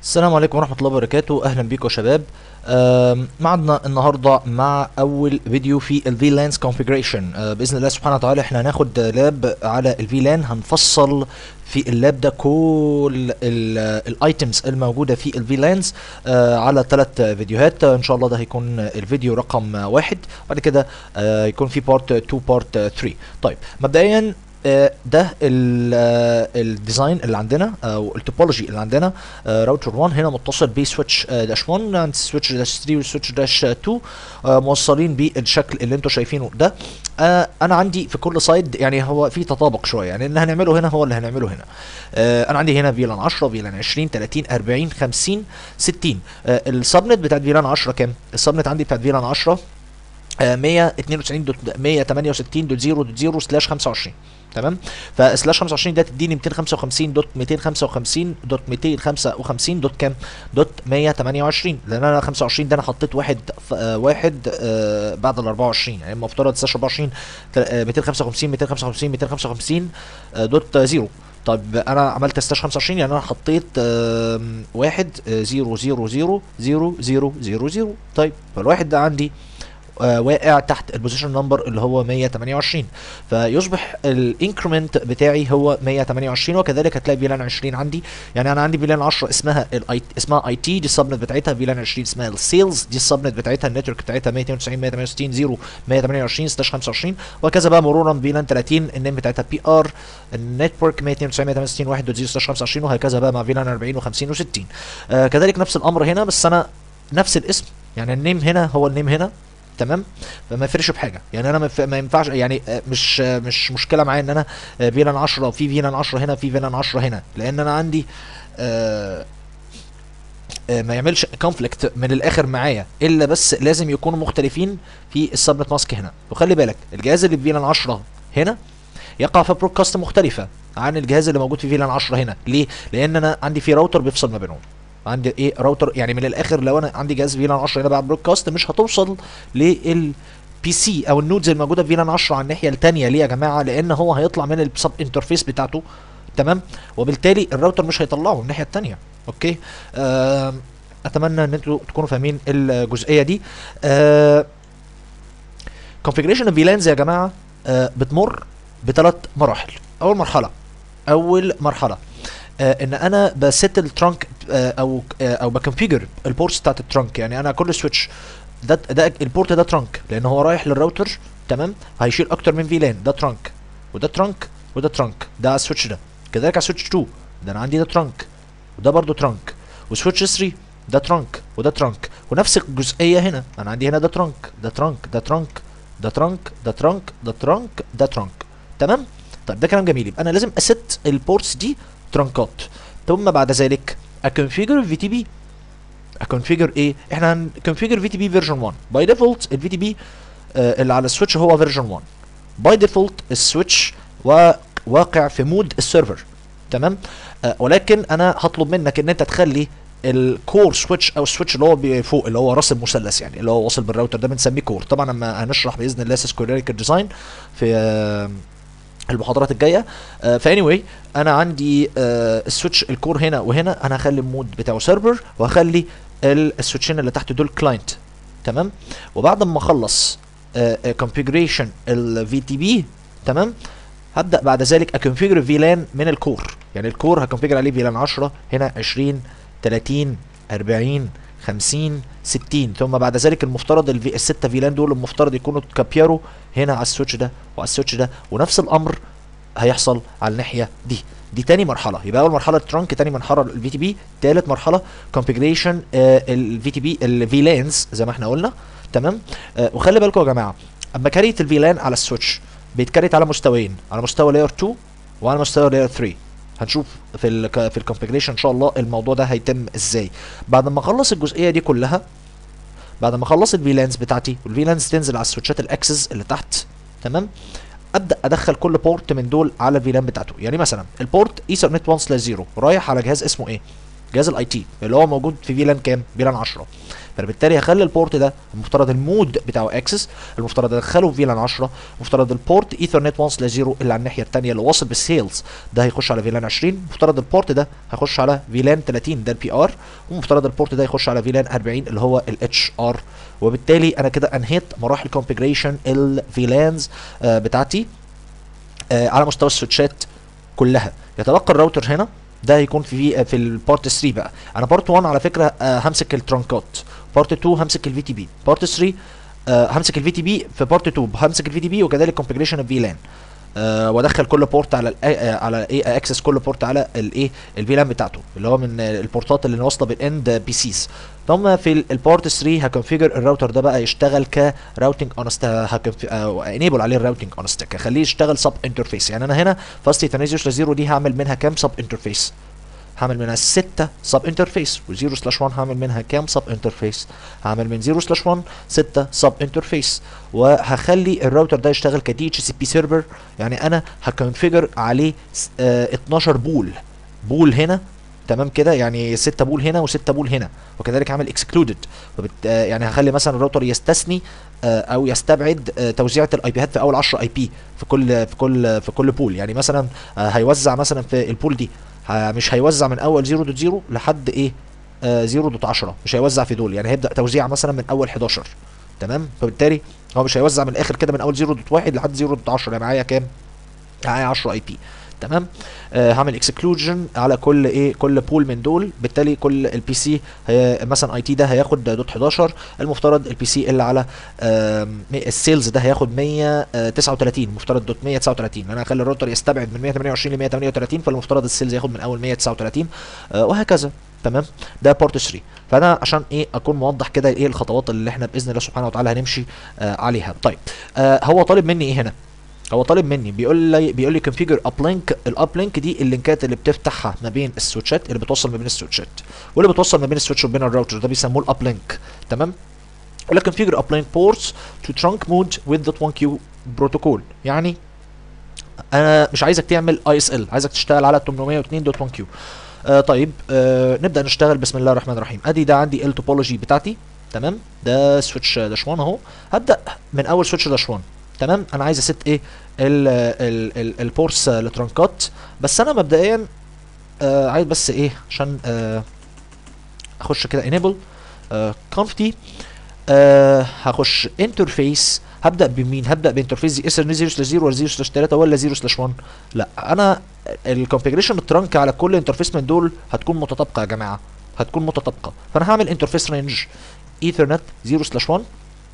السلام عليكم ورحمة الله وبركاته أهلا بيكم يا شباب آم، معنا النهاردة مع أول فيديو في ال VLANs configuration آه، بإذن الله سبحانه وتعالى احنا هناخد لاب على ال VLAN هنفصل في اللاب ده كل الايتمز الموجودة في ال VLANs آه، على ثلاث فيديوهات آه، ان شاء الله ده هيكون الفيديو رقم واحد بعد كده آه، يكون في بارت 2 بارت 3 طيب مبدئيا آه، ده ال- آه، الديزاين اللي عندنا او التوبولوجي اللي عندنا راوتر 1 هنا متصل بسويتش داش 1 عند سويتش داش 3 وسويتش داش 2 آه، موصلين بالشكل اللي انتم شايفينه ده آه، انا عندي في كل سايد يعني هو في تطابق شويه يعني اللي هنعمله هنا هو اللي هنعمله هنا آه، انا عندي هنا فيلان 10 فيلان 20 30 40 50 60 آه، السبنت بتاعت فيلان 10 كام السبنت عندي بتاعت فيلان 10 آه، 192 دوت 168 دوت 0 دوت 0 سلاش 25 تمام فسلاش 25 ده تديني 255 دوت 255 دوت 255 دوت كام دوت 128 لان انا 25 ده انا حطيت واحد ف- آه، واحد آه بعد ال 24 يعني المفترض سلاش 24 تل- آه، 255 255 255 آه، دوت 0 طيب انا عملت سلاش 25 يعني انا حطيت آم، واحد آه، زيرو زيرو زيرو زيرو زيرو زيرو زيرو طيب فالواحد ده عندي آه واقع تحت البوزيشن نمبر اللي هو 128 فيصبح الانكريمنت بتاعي هو 128 وكذلك هتلاقي فيلان 20 عندي يعني انا عندي فيلان 10 اسمها ال اسمها اي تي دي السبنت بتاعتها فيلان 20 اسمها السيلز دي السبنت بتاعتها النتورك بتاعتها 292 168 0 128 سلاش 25 وهكذا بقى مرورا فيلان 30 النيم بتاعتها بي ار النتورك 292 168 1 0 سلاش 25 وهكذا بقى مع فيلان 40 و50 و60 آه كذلك نفس الامر هنا بس انا نفس الاسم يعني النيم هنا هو النيم هنا تمام فما يفرقش بحاجه يعني انا ما يف- ما ينفعش يعني آه، مش آه، مش مشكله معايا ان انا آه، فيلان 10 في فيلان 10 هنا في فيلان 10 هنا لان انا عندي آه، آه، ما يعملش كونفليكت من الاخر معايا الا بس لازم يكونوا مختلفين في السبنت ماسك هنا وخلي بالك الجهاز اللي في فيلان 10 هنا يقع في برودكاست مختلفه عن الجهاز اللي موجود في فيلان 10 هنا ليه لان انا عندي في راوتر بيفصل ما بينهم عندي ايه راوتر يعني من الاخر لو انا عندي جهاز فيلان 10 هنا بعد برودكاست مش هتوصل لل بي سي او النودز الموجوده في فيلان 10 على الناحيه الثانيه ليه يا جماعه لان هو هيطلع من السب انترفيس بتاعته تمام وبالتالي الراوتر مش هيطلعه من الناحيه الثانيه اوكي آم، اتمنى ان انتوا تكونوا فاهمين الجزئيه دي آه configuration فيلانز يا جماعه آه بتمر بثلاث مراحل اول مرحله اول مرحله آه ان انا بست الترانك آه او آه او بكونفيجر البورتس بتاعت الترانك يعني انا كل سويتش ده ده البورت ده ترانك لان هو رايح للراوتر تمام هيشيل اكتر من فيلان ده ترانك وده ترانك وده ترانك ده على السويتش ده كذلك على سويتش 2 ده انا عندي ده ترانك وده برضو ترانك وسويتش 3 ده ترانك وده ترانك ونفس الجزئيه هنا انا عندي هنا ده ترانك ده ترانك ده ترانك ده ترانك ده ترانك ده ترانك ده ترانك تمام طيب ده كلام جميل يبقى انا لازم اسيت البورتس دي ترانكات ثم بعد ذلك اكونفيجر في تي بي اكونفيجر ايه احنا هنكونفيجر في تي بي فيرجن 1 باي ديفولت الفي تي بي اللي على السويتش هو فيرجن 1 باي ديفولت السويتش وا- واقع في مود السيرفر تمام آه ولكن انا هطلب منك ان انت تخلي الكور سويتش او السويتش اللي هو بي- فوق اللي هو راس المثلث يعني اللي هو واصل بالراوتر ده بنسميه كور طبعا لما هنشرح باذن الله سيسكولاريكال ديزاين في آه المحاضرات الجايه آه فاني واي انا عندي آه السويتش الكور هنا وهنا انا هخلي المود بتاعه سيرفر وهخلي ال- السويتشين اللي تحت دول كلاينت تمام وبعد ما اخلص كونفيجريشن الفي تي بي تمام هبدا بعد ذلك اكونفيجر فيلان من الكور يعني الكور هكونفيجر عليه فيلان 10 هنا 20 30 40 50 60 ثم بعد ذلك المفترض الفي الستة فيلان دول المفترض يكونوا كابيرو هنا على السويتش ده وعلى السويتش ده ونفس الامر هيحصل على الناحيه دي دي تاني مرحله يبقى اول مرحله ترانك تاني مرحله الفي تي بي تالت مرحله كونفيجريشن الفي تي بي الفيلانز زي ما احنا قلنا تمام آه وخلي بالكم يا جماعه اما كاريت الفيلان على السويتش بيتكريت على مستويين على مستوى لاير 2 وعلى مستوى لاير 3 هنشوف في ال في الكونفيجريشن ان شاء الله الموضوع ده هيتم ازاي بعد ما اخلص الجزئيه دي كلها بعد ما اخلص الفيلانز بتاعتي والفيلانز تنزل على السويتشات الاكسس اللي تحت تمام ابدا ادخل كل بورت من دول على الفيلان بتاعته يعني مثلا البورت ايثرنت 1 سلاش 0 رايح على جهاز اسمه ايه جهاز الاي تي اللي هو موجود في فيلان كام فيلان 10 فانا بالتالي هخلي البورت ده المفترض المود بتاعه اكسس المفترض ادخله في فيلان 10 المفترض البورت ايثرنت 1 سلاش 0 اللي على الناحيه الثانيه اللي واصل بالسيلز ده هيخش على فيلان 20 المفترض البورت ده هيخش على فيلان 30 ده البي ار ومفترض البورت ده يخش على فيلان 40 اللي هو الاتش ار وبالتالي انا كده انهيت مراحل كونفيجريشن الفيلانز آه بتاعتي آه على مستوى السويتشات كلها يتبقى الراوتر هنا ده هيكون في في البارت 3 بقى انا بارت 1 على فكره آه همسك الترانكات بارت 2 همسك الفي تي بي بارت 3 آه همسك الفي تي بي في بارت 2 همسك الفي تي بي وكذلك كونفيجريشن الفي لان آه وادخل كل بورت على ال آه على ايه اكسس كل بورت على الايه الفي لان بتاعته اللي هو من البورتات اللي واصله بالاند بي سيز ثم في البورت 3 هكونفيجر الراوتر ده بقى يشتغل كراوتنج اون انيبل عليه الراوتنج اون ستيك اخليه يشتغل سب انترفيس يعني انا هنا فاست ايثرنت زيرو دي هعمل منها كام سب انترفيس هعمل منها 6 سب انترفيس و0 سلاش 1 هعمل منها كام سب انترفيس هعمل من 0 سلاش 1 6 سب انترفيس وهخلي الراوتر ده يشتغل ك دي اتش سي بي سيرفر يعني انا هكونفيجر عليه اه 12 بول بول هنا تمام كده يعني 6 بول هنا و6 بول هنا وكذلك هعمل اكسكلودد يعني هخلي مثلا الراوتر يستثني اه او يستبعد اه توزيعه الاي بيهات في اول 10 اي بي في كل في كل في كل بول يعني مثلا هيوزع مثلا في البول دي مش هيوزع من اول 0.0 لحد ايه آه 0.10 مش هيوزع في دول يعني هيبدا توزيع مثلا من اول 11 تمام فبالتالي هو مش هيوزع من الاخر كده من اول 0.1 لحد 0.10 يعني معايا كام معايا 10 اي بي تمام آه هعمل اكسكلوجن على كل ايه كل بول من دول بالتالي كل البي سي مثلا اي تي ده هياخد دوت 11 المفترض البي سي اللي على آه السيلز ده هياخد 139 مفترض دوت 139 انا هخلي الراوتر يستبعد من 128 ل 138 فالمفترض السيلز ياخد من اول 139 آه وهكذا تمام ده بورت 3 فانا عشان ايه اكون موضح كده ايه الخطوات اللي احنا باذن الله سبحانه وتعالى هنمشي آه عليها طيب آه هو طالب مني ايه هنا هو طالب مني بيقول لي بيقول لي كونفيجر اب لينك الاب لينك دي اللينكات اللي بتفتحها ما بين السويتشات اللي بتوصل ما بين السويتشات واللي بتوصل ما بين السويتش وبين الراوتر ده بيسموه الاب لينك تمام يقول لك كونفيجر اب لينك بورتس تو ترانك مود وذ دوت 1 كيو بروتوكول يعني انا مش عايزك تعمل اي اس ال عايزك تشتغل على 802.1 كيو آه طيب آه نبدا نشتغل بسم الله الرحمن الرحيم ادي ده عندي التوبولوجي بتاعتي تمام ده سويتش داش 1 اهو هبدا من اول سويتش داش 1 تمام انا عايز اسيت ايه ال ال ال البورس لترانكات بس انا مبدئيا آه عايز بس ايه عشان آه اخش كده انيبل آه كونفتي آه هخش انترفيس هبدا بمين هبدا بانترفيس دي اس 0 سلاش 0 ولا 0 سلاش 3 ولا 0 سلاش 1 لا انا الكونفيجريشن الترانك على كل انترفيس من دول هتكون متطابقه يا جماعه هتكون متطابقه فانا هعمل انترفيس رينج ايثرنت 0 سلاش 1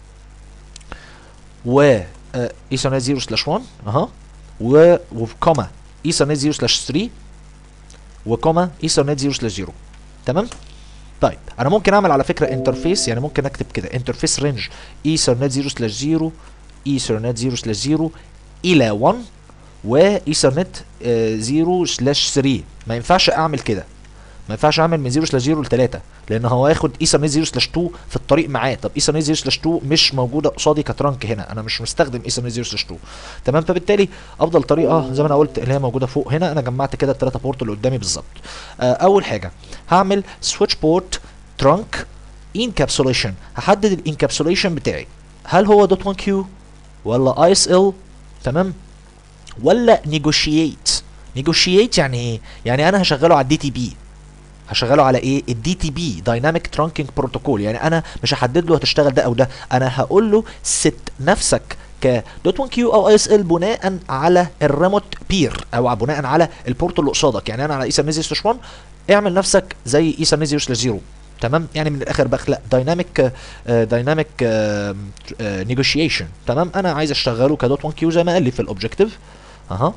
و ايثرنت 0 سلاش 1 اها و وكوما ايثرنت 0 سلاش 3 وكوما ايثرنت 0 سلاش 0 تمام طيب انا ممكن اعمل على فكره انترفيس يعني ممكن اكتب كده انترفيس رينج ايثرنت 0 سلاش 0 ايثرنت 0 سلاش 0 الى 1 وايثرنت 0 سلاش 3 ما ينفعش اعمل كده ما ينفعش اعمل من 0 سلاش 0 ل 3 لان هو هياخد ايثرنت 0 سلاش 2 في الطريق معاه طب ايثرنت 0 سلاش 2 مش موجوده قصادي كترانك هنا انا مش مستخدم ايثرنت 0 سلاش 2 تمام فبالتالي افضل طريقه زي ما انا قلت اللي هي موجوده فوق هنا انا جمعت كده الثلاثه بورت اللي قدامي بالظبط آه اول حاجه هعمل سويتش بورت ترانك انكابسوليشن هحدد الانكابسوليشن بتاعي هل هو دوت 1 كيو ولا اي اس ال تمام ولا نيجوشيت نيجوشيت يعني ايه يعني انا هشغله على الدي تي بي هشغله على ايه الدي تي بي دايناميك ترانكينج بروتوكول يعني انا مش هحدد له هتشتغل ده او ده انا هقول له ست نفسك ك دوت 1 كيو او اي اس ال بناء على الريموت بير او بناء على البورت اللي قصادك يعني انا على ايثرنت 0 1 اعمل نفسك زي ايثرنت 0 0 تمام يعني من الاخر بخلق دايناميك دايناميك نيجوشيشن تمام انا عايز اشتغله كدوت 1 كيو زي ما قال لي في الاوبجكتيف اها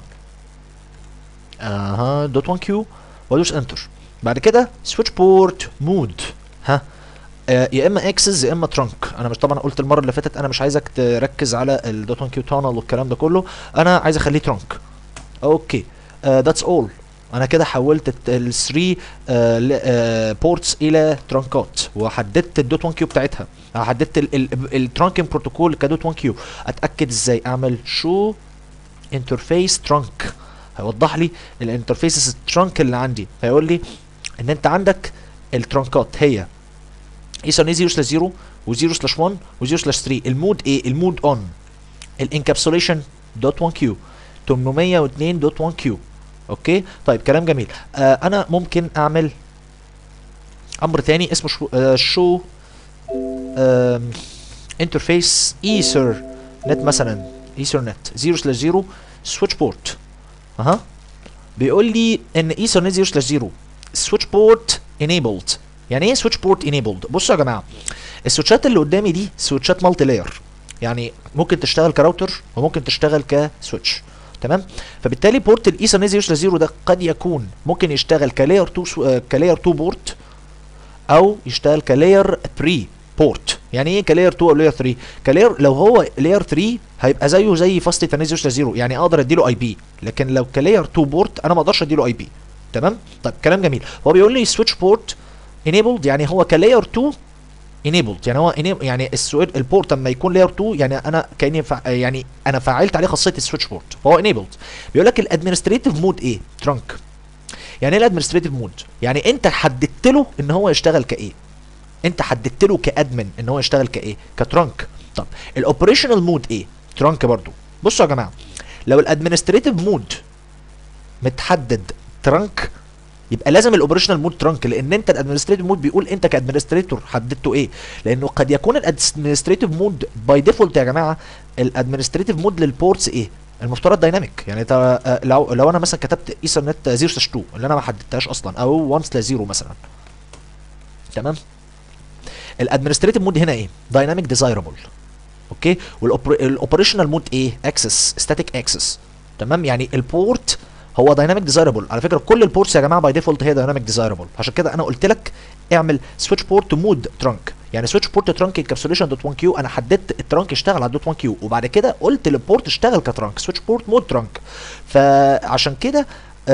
اها دوت 1 كيو وادوس انتر بعد كده سويتش بورت مود ها آه يا اما اكسس يا اما ترانك انا مش طبعا قلت المره اللي فاتت انا مش عايزك تركز على الدوت 1 كيو تانل والكلام ده كله انا عايز اخليه ترانك اوكي ذاتس uh, اول انا كده حولت ال 3 بورتس الى ترانكات وحددت الدوت 1 كيو بتاعتها حددت الترانكينج بروتوكول كدوت 1 كيو اتاكد ازاي اعمل شو انترفيس ترانك هيوضح لي الانترفيسز الترانك اللي عندي هيقول لي ان انت عندك الترانكات هي ايثرنت 0 سلاش 0 و0 سلاش 1 و0 سلاش 3 المود ايه المود اون الانكابسوليشن دوت 1 كيو 802 دوت 1 كيو اوكي طيب كلام جميل آه انا ممكن اعمل امر تاني اسمه شو, آه شو انترفيس ايثر نت مثلا ايثر نت 0 سلاش 0 سويتش بورت اها بيقول لي ان ايثر نت 0 سلاش 0 سويتش بورت انيبلد يعني ايه سويتش بورت انيبلد بصوا يا جماعه السويتشات اللي قدامي دي سويتشات مالتي لاير يعني ممكن تشتغل كراوتر وممكن تشتغل كسويتش تمام فبالتالي بورت الايثرنت 0 سلاش 0 ده قد يكون ممكن يشتغل كلاير 2 سو... كلاير 2 بورت او يشتغل كلاير 3 بورت يعني ايه كلاير 2 او لاير 3 كلاير لو هو لاير 3 هيبقى زيه زي فاست ايثرنت 0 سلاش 0 يعني اقدر اديله اي بي لكن لو كلاير 2 بورت انا ما اقدرش اديله اي بي تمام طيب كلام جميل هو بيقول لي سويتش بورت enabled يعني هو كلاير 2 enabled يعني هو enable يعني السؤال البورت لما يكون لاير 2 يعني انا كاني فع يعني انا فعلت عليه خاصيه السويتش بورت فهو enabled بيقول لك الادمنستريتيف مود ايه ترانك يعني ايه الادمنستريتيف مود يعني انت حددت له ان هو يشتغل كايه انت حددت له كادمن ان هو يشتغل كايه كترانك طب الاوبريشنال مود ايه ترانك برضو بصوا يا جماعه لو الادمنستريتيف مود متحدد ترانك يبقى لازم الاوبريشنال مود ترانك لان انت الادمنستريتيف مود بيقول انت كادمنستريتور حددته ايه لانه قد يكون الادمنستريتيف مود باي ديفولت يا جماعه الادمنستريتيف مود للبورتس ايه المفترض دايناميك يعني انت لو لو انا مثلا كتبت ايثرنت 0 سلاش 2 اللي انا ما حددتهاش اصلا او 1 سلاش 0 مثلا تمام الادمنستريتيف مود هنا ايه دايناميك ديزايربل اوكي والاوبريشنال مود ايه اكسس ستاتيك اكسس تمام يعني البورت هو دايناميك ديزايربل على فكره كل البورتس يا جماعه باي ديفولت هي دايناميك ديزايربل عشان كده انا قلت لك اعمل سويتش بورت مود ترانك يعني سويتش بورت ترانك انكابسوليشن دوت 1 كيو انا حددت الترانك يشتغل على دوت 1 كيو وبعد كده قلت للبورت اشتغل كترانك سويتش بورت مود ترانك فعشان كده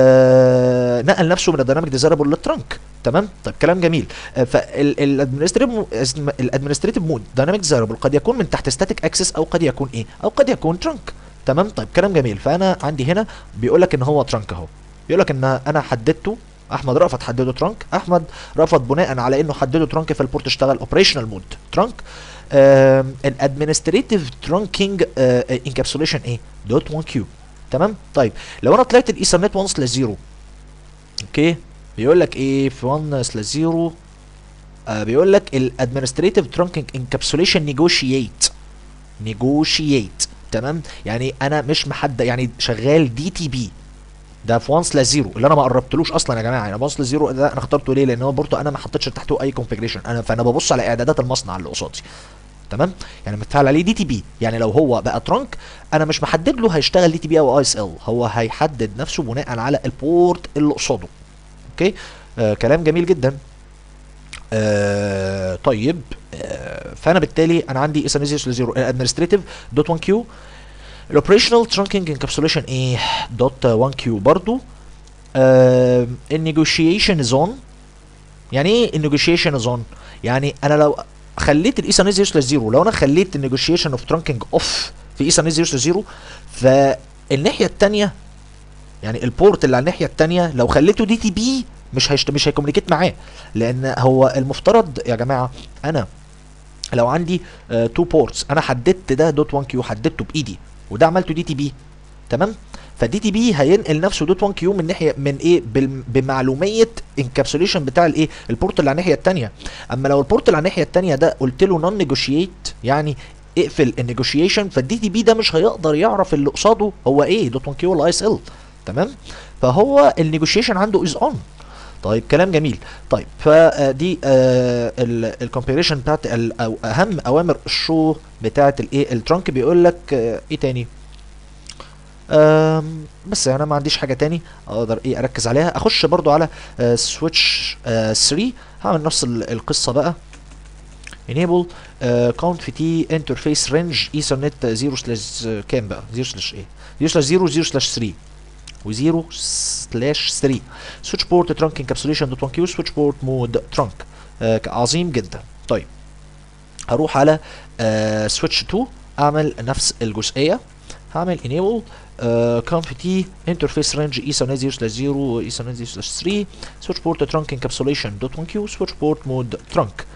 آه نقل نفسه من الديناميك ديزايربل للترانك تمام طيب كلام جميل آه فالادمنستريتيف الادمنستريتيف مود دايناميك ديزايربل قد يكون من تحت ستاتيك اكسس او قد يكون ايه او قد يكون ترانك تمام طيب كلام جميل فانا عندي هنا بيقول لك ان هو ترانك اهو بيقول لك ان انا حددته احمد رأفت حدده ترانك احمد رفض بناء على انه حدده ترانك فالبورت اشتغل اوبريشنال مود ترانك الادمنستريتيف ترانكينج انكابسوليشن ايه دوت 1 كيو تمام طيب لو انا طلعت الايثرنت 1 سلاش 0 اوكي بيقول لك ايه في 1 سلاش 0 آه بيقول لك الادمنستريتيف ترانكينج انكابسوليشن نيجوشيت نيجوشيت تمام يعني انا مش محدد يعني شغال دي تي بي ده في 1 سلاش 0 اللي انا ما قربتلوش اصلا يا جماعه يعني 1 سلاش 0 ده انا اخترته ليه لان هو برضه انا ما حطيتش تحته اي كونفيجريشن انا فانا ببص على اعدادات المصنع اللي قصادي تمام يعني متفعل عليه دي تي بي يعني لو هو بقى ترانك انا مش محدد له هيشتغل دي تي بي او اي اس ال هو هيحدد نفسه بناء على البورت اللي قصاده اوكي آه كلام جميل جدا آه طيب آه فانا بالتالي انا عندي اس ان 0 الادمنستريتيف دوت 1 كيو الاوبريشنال ترانكينج انكابسوليشن ايه دوت 1 كيو برضو آه النيجوشيشن زون يعني ايه النيجوشيشن زون يعني انا لو خليت الايثرنت 0 سلاش 0 لو انا خليت النيجوشيشن اوف ترانكينج اوف في ايثرنت 0 سلاش 0 فالناحيه الثانيه يعني البورت اللي على الناحيه الثانيه لو خليته دي تي بي مش هيشت... مش هيكومينيكيت معاه لان هو المفترض يا جماعه انا لو عندي 2 uh, بورتس انا حددت ده دوت 1 كيو حددته بايدي وده عملته دي تي بي تمام فدي تي بي هينقل نفسه دوت 1 كيو من ناحيه من ايه بمعلوميه انكابسوليشن بتاع الايه البورت اللي على الناحيه الثانيه اما لو البورت اللي على الناحيه الثانيه ده قلت له نون نيجوشيت يعني اقفل النيجوشيشن فالدي تي بي ده مش هيقدر يعرف اللي قصاده هو ايه دوت 1 كيو ولا اي اس ال تمام فهو النيجوشيشن عنده از اون طيب كلام جميل طيب فدي آه الكومبيريشن بتاعت او اهم اوامر الشو بتاعت الايه الترانك بيقول لك آه ايه تاني بس انا ما عنديش حاجه تاني اقدر ايه اركز عليها اخش برضو على آه سويتش 3 هعمل نفس القصه بقى enable count في تي interface range ethernet 0 سلاش كام بقى 0 سلاش ايه 0 سلاش 0 0 سلاش 3 و0 سلاش 3 سويتش بورت ترانك انكابسوليشن دوت 1 كيو سويتش بورت مود ترانك عظيم جدا طيب هروح على سويتش 2 اعمل نفس الجزئيه هعمل enable كونفيتي انترفيس رينج ايثرنت 0 سلاش 0 ايثرنت 0 سلاش 3 سويتش بورت ترانك انكابسوليشن دوت 1 كيو سويتش بورت مود ترانك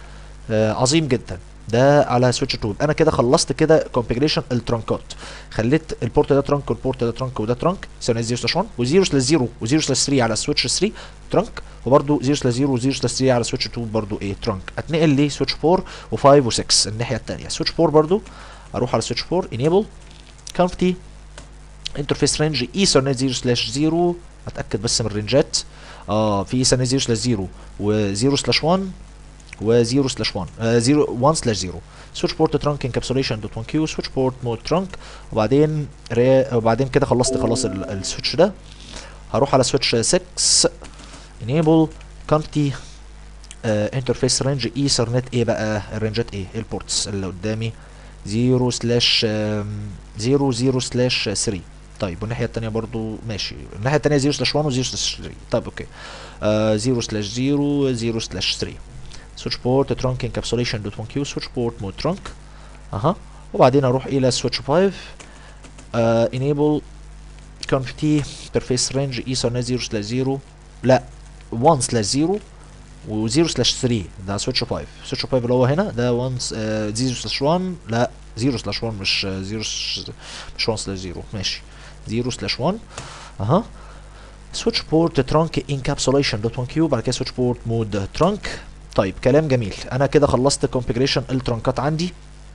آه عظيم جدا ده على سويتش 2 انا كده خلصت كده كونفيجريشن الترانكات خليت البورت ده ترانك والبورت ده ترانك وده ترانك سنه 0 سلاش 1 و0 سلاش 0 و0 سلاش 3 على سويتش 3 ترانك وبرده 0 سلاش 0 و0 سلاش 3 على سويتش 2 برده ايه ترانك اتنقل لسويتش 4 و5 و6 الناحيه الثانيه سويتش 4 برده اروح على سويتش 4 انيبل كونفتي انترفيس رينج ايثرنت 0 سلاش 0 اتاكد بس من الرينجات اه في ايثرنت 0 سلاش 0 و0 سلاش 1 و0 سلاش 1 0 1 سلاش 0 سويتش بورت ترانك انكابسوليشن دوت 1 كيو سويتش بورت مود ترانك وبعدين ري وبعدين كده خلصت خلاص السويتش ده هروح على سويتش 6 enable كونتي انترفيس رينج ايثرنت ايه بقى الرينجات ايه البورتس اللي قدامي 0 سلاش 0 0 سلاش 3 طيب والناحيه الثانيه برضو ماشي الناحيه الثانيه 0 سلاش 1 و 0 سلاش 3 طيب اوكي 0 سلاش 0 0 سلاش 3 سويتش بورت ترانك انكابسوليشن دوت 1 كيو سويتش بورت مود ترانك اها وبعدين اروح الى سويتش 5 انيبل كونفتي انترفيس رينج ايثرنت 0 سلاش 0 لا 1 سلاش 0 و 0 سلاش 3 ده سويتش 5 سويتش 5 اللي هو هنا ده 1 0 سلاش 1 لا 0 سلاش 1 مش 0 مش 1 سلاش 0 ماشي 0 سلاش 1 اها سويتش بورت ترانك انكابسوليشن دوت 1 كيو بعد كده سويتش بورت مود ترانك طيب كلام جميل انا كده خلصت كونفيجريشن الترانكات عندي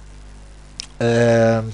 آه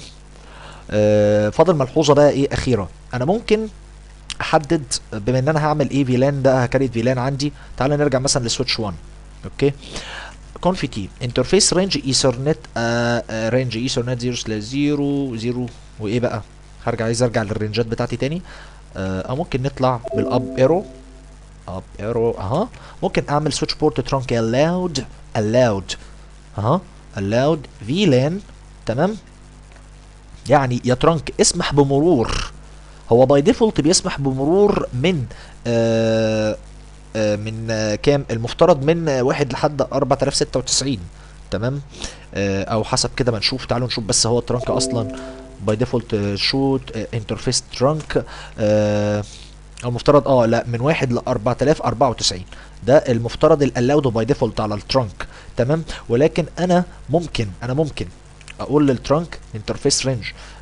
آه فاضل ملحوظه بقى ايه اخيره انا ممكن احدد بما ان انا هعمل ايه فيلان ده هكريت فيلان عندي تعال نرجع مثلا لسويتش 1 اوكي كونفي تي انترفيس رينج ايثرنت رينج ايثرنت 0 سلاش 0 0 وايه بقى هرجع عايز ارجع للرينجات بتاعتي تاني آه او ممكن نطلع بالاب ايرو اب ايرو اها ممكن اعمل سويتش بورت ترانك allowed allowed اها allowed VLAN تمام يعني يا ترانك اسمح بمرور هو باي ديفولت بيسمح بمرور من آه آه من آه كام المفترض من آه واحد لحد 4096 تمام آه او حسب كده ما نشوف تعالوا نشوف بس هو الترانك اصلا باي ديفولت شوت انترفيس ترانك المفترض اه لا من واحد ل 4094 ده المفترض الالاود باي ديفولت على الترانك تمام ولكن انا ممكن انا ممكن اقول للترانك انترفيس رينج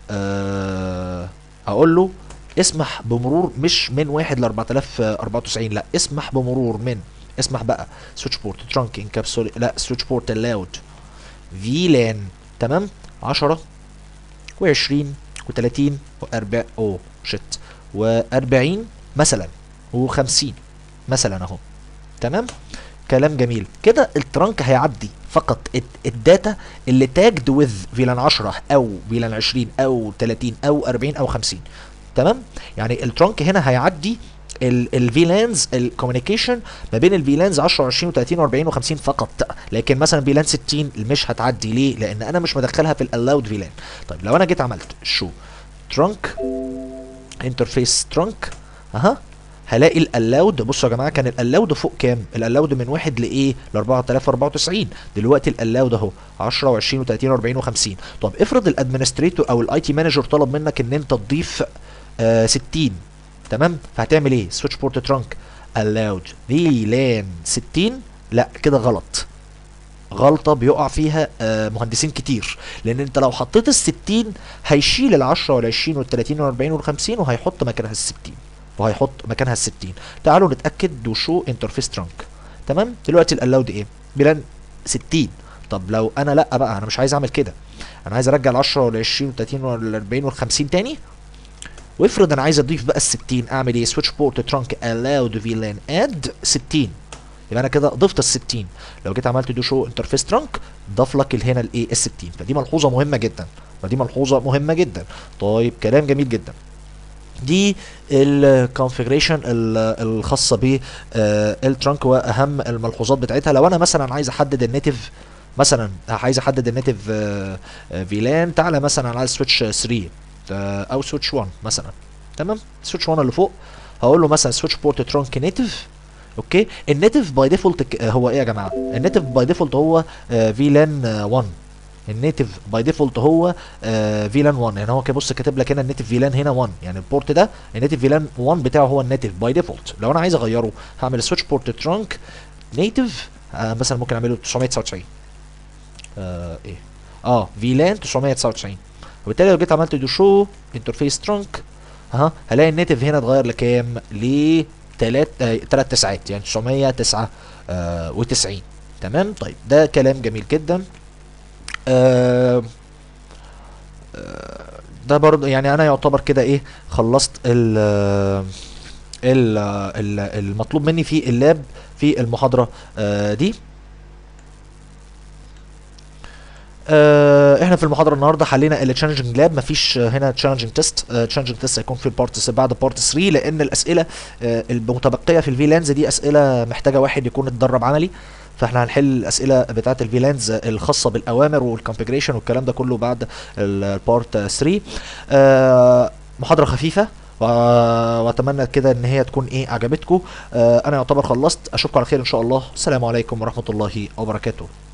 آه اقول له اسمح بمرور مش من واحد ل 4094 لا اسمح بمرور من اسمح بقى سويتش بورت ترانك انكابسول لا سويتش بورت الاود في لان تمام 10 و20 و30 و40 اوه شت و40 مثلا و50 مثلا اهو تمام كلام جميل كده الترانك هيعدي فقط الداتا اللي تاجد وذ فيلان 10 او فيلان 20 او 30 او 40 او 50 تمام يعني الترانك هنا هيعدي الفيلانز الكوميونيكيشن ما بين الفيلانز 10 20 و30 و40 و50 فقط لكن مثلا فيلان 60 مش هتعدي ليه لان انا مش مدخلها في الالاود فيلان طيب لو انا جيت عملت شو ترانك انترفيس ترانك اها هلاقي الالاود بصوا يا جماعه كان الالاود فوق كام الالاود من واحد لايه ل 4094 دلوقتي الالاود اهو 10 و20 و30 و40 و50 طب افرض الادمنستريتور او الاي تي مانجر طلب منك ان انت تضيف آه 60 تمام فهتعمل ايه سويتش بورت ترانك allowed VLAN 60 لا كده غلط غلطه بيقع فيها آه مهندسين كتير لان انت لو حطيت ال 60 هيشيل ال 10 وال 20 وال 30 وال 40 وال 50 وهيحط مكانها ال 60 وهيحط مكانها ال 60 تعالوا نتاكد وشو انترفيس ترانك تمام دلوقتي الالاود ايه بلان 60 طب لو انا لا بقى انا مش عايز اعمل كده انا عايز ارجع ال 10 وال 20 وال 30 وال 40 وال 50 تاني وافرض انا عايز اضيف بقى ال 60 اعمل ايه سويتش بورت ترانك allowed VLAN اد 60 يبقى انا كده ضفت ال 60 لو جيت عملت دو شو انترفيس ترانك ضاف لك هنا الايه ال 60 فدي ملحوظه مهمه جدا فدي ملحوظه مهمه جدا طيب كلام جميل جدا دي الكونفيجريشن الخاصه ب الترانك واهم الملحوظات بتاعتها لو انا مثلا عايز احدد النيتف مثلا عايز احدد النيتف فيلان تعالى مثلا على سويتش 3 او سويتش 1 مثلا تمام سويتش 1 اللي فوق هقول له مثلا سويتش بورت ترانك نيتف اوكي النيتف باي ديفولت هو ايه يا جماعه النيتف باي ديفولت هو فيلان 1 النيتف باي ديفولت هو فيلان 1 يعني هو كده بص كاتب لك هنا النيتف فيلان هنا 1 يعني البورت ده النيتف فيلان 1 بتاعه هو النيتف باي ديفولت لو انا عايز اغيره هعمل سويتش بورت ترانك نيتف مثلا ممكن اعمله 999 آه ايه اه فيلان 999 وبالتالي لو جيت عملت دو شو انترفيس ترانك ها هلاقي الناتف هنا اتغير لكام ل تلات آه تلات تسعات يعني 909 آه و90 تمام طيب ده كلام جميل جدا آه آه، ده برضه يعني انا يعتبر كده ايه خلصت ال ال ال- المطلوب مني في اللاب في المحاضرة آه، دي آه، احنا في المحاضره النهارده حلينا التشالنجنج لاب مفيش آه، هنا تشالنجنج تيست تشالنجنج تيست هيكون في البارت بعد بارت 3 لان الاسئله آه، المتبقيه في الفي لانز دي اسئله محتاجه واحد يكون اتدرب عملي فاحنا هنحل الاسئله بتاعه الفي لانز الخاصه بالاوامر والكونفيجريشن والكلام ده كله بعد البارت 3 آه، محاضره خفيفه و- واتمنى كده ان هي تكون ايه عجبتكم آه، انا يعتبر خلصت اشوفكم على خير ان شاء الله السلام عليكم ورحمه الله وبركاته